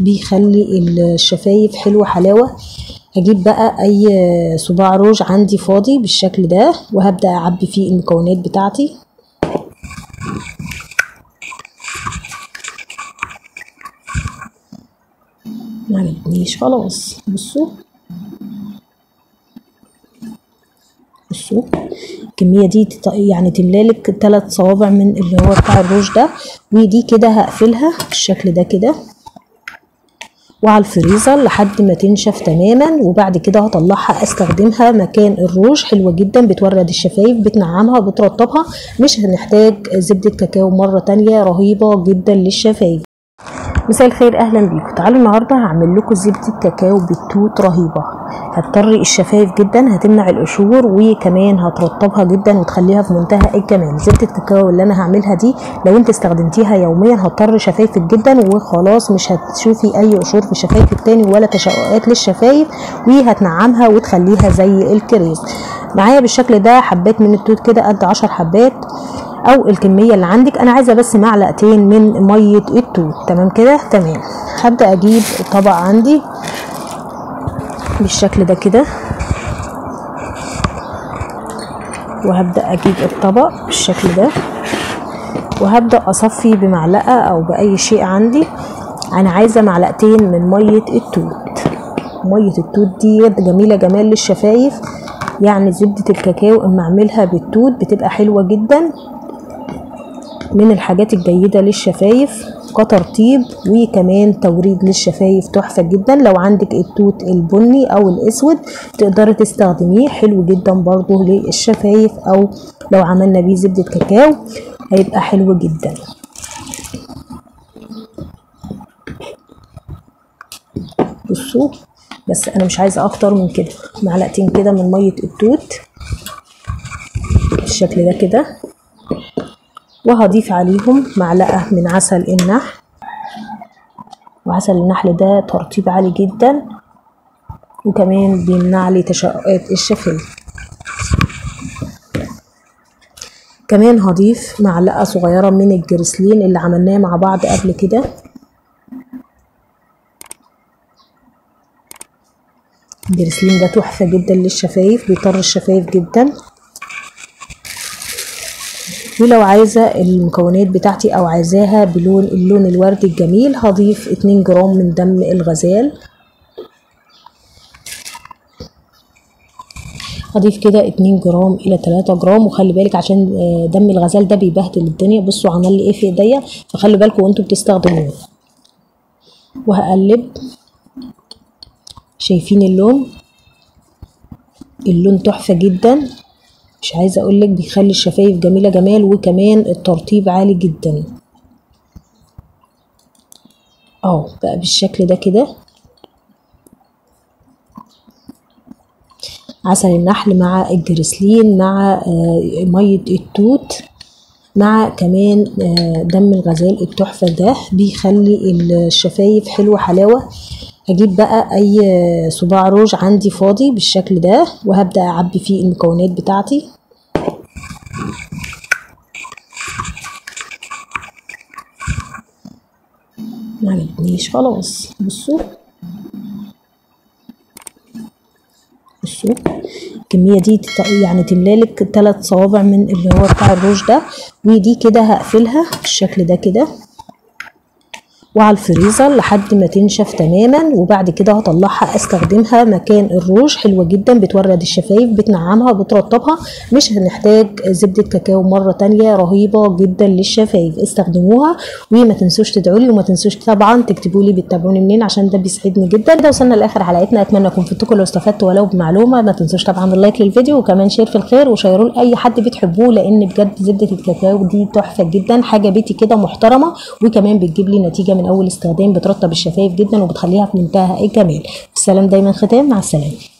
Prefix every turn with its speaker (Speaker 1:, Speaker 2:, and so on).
Speaker 1: بيخلي الشفايف حلوة حلاوة هجيب بقى اي صباع روج عندي فاضي بالشكل ده وهبدأ اعبي فيه المكونات بتاعتي معجبنيش خلاص بصوا بصوا الكمية دي تط- يعني تملالك تلات صوابع من اللي هو بتاع الروج ده ودي كده هقفلها بالشكل ده كده وعلى الفريزر لحد ما تنشف تماما وبعد كده هطلعها استخدمها مكان الروج حلوة جدا بتورد الشفايف بتنعمها بترطبها مش هنحتاج زبدة كاكاو مرة تانية رهيبة جدا للشفايف مساء الخير اهلا بيكم تعالوا النهارده هعمل لكم زبده كاكاو بالتوت رهيبه هتطري الشفايف جدا هتمنع القشور وكمان هترطبها جدا وتخليها في منتهى الجمال زبده الكاكاو اللي انا هعملها دي لو انت استخدمتيها يوميا هتطر شفايفك جدا وخلاص مش هتشوفي اي قشور في شفايفك تاني ولا تشققات للشفايف وهتنعمها وتخليها زي الكريز معايا بالشكل ده حبات من التوت كده قد عشر حبات او الكميه اللي عندك انا عايزه بس معلقتين من ميه التوت تمام كده تمام هبدا اجيب طبق عندي بالشكل ده كده وهبدا اجيب الطبق بالشكل ده وهبدا اصفي بمعلقه او باي شيء عندي انا عايزه معلقتين من ميه التوت ميه التوت دي جميله جمال للشفايف يعني زبده الكاكاو اما اعملها بالتوت بتبقى حلوه جدا من الحاجات الجيدة للشفايف كترطيب وكمان توريد للشفايف تحفة جدا لو عندك التوت البني او الاسود تقدري تستخدميه حلو جدا برضو للشفايف او لو عملنا بيه زبدة كاكاو هيبقى حلو جدا بصوا بس انا مش عايزة اكتر من كده معلقتين كده من مية التوت بالشكل ده كده وهضيف عليهم معلقة من عسل النحل وعسل النحل ده ترطيب عالي جدا وكمان بيمنع لي تشققات الشفايف كمان هضيف معلقة صغيرة من الجريسلين اللي عملناه مع بعض قبل كده الجريسلين ده تحفة جدا للشفايف بيطر الشفايف جدا ولو عايزة المكونات بتاعتي او عايزاها بلون اللون الوردي الجميل هضيف 2 جرام من دم الغزال هضيف كده 2 جرام الى 3 جرام وخلي بالك عشان دم الغزال ده بيبهدل الدنيا بصوا عمل لي ايه في ايديا فخلي بالكم وانتوا بتستخدموه وهقلب شايفين اللون اللون تحفة جدا مش عايزه اقولك بيخلي الشفايف جميله جمال وكمان الترطيب عالي جدا اهو بقى بالشكل ده كده عسل النحل مع الجريسلين مع ميه التوت مع كمان دم الغزال التحفه ده بيخلي الشفايف حلوه حلاوه هجيب بقى اي صباع روج عندي فاضي بالشكل ده وهبدا اعبي فيه المكونات بتاعتي معجبنيش خلاص بصوا بصوا الكمية دي تط- يعني تملالك تلات صوابع من اللي هو بتاع الروج ده ودي كده هقفلها بالشكل ده كده وعلى الفريزر لحد ما تنشف تماما وبعد كده هطلعها استخدمها مكان الروج حلوة جدا بتورد الشفايف بتنعمها بترطبها مش هنحتاج زبدة كاكاو مرة تانية رهيبة جدا للشفايف استخدموها وما تنسوش تدعوا لي وما تنسوش طبعا تكتبوا لي بتتابعوني منين عشان ده بيسعدني جدا ده وصلنا لاخر حلقتنا اتمنى اكون فدتكم لو استفدتوا ولو بمعلومه ما تنسوش طبعا اللايك للفيديو وكمان شير في الخير وشيروه لاي حد بتحبوه لان بجد زبده الكاكاو دي تحفه جدا حاجه بيتي كده محترمه وكمان بتجيب لي نتيجه من اول استخدام بترطب الشفايف جدا وبتخليها في منتهى الجمال السلام دايما ختام مع السلامه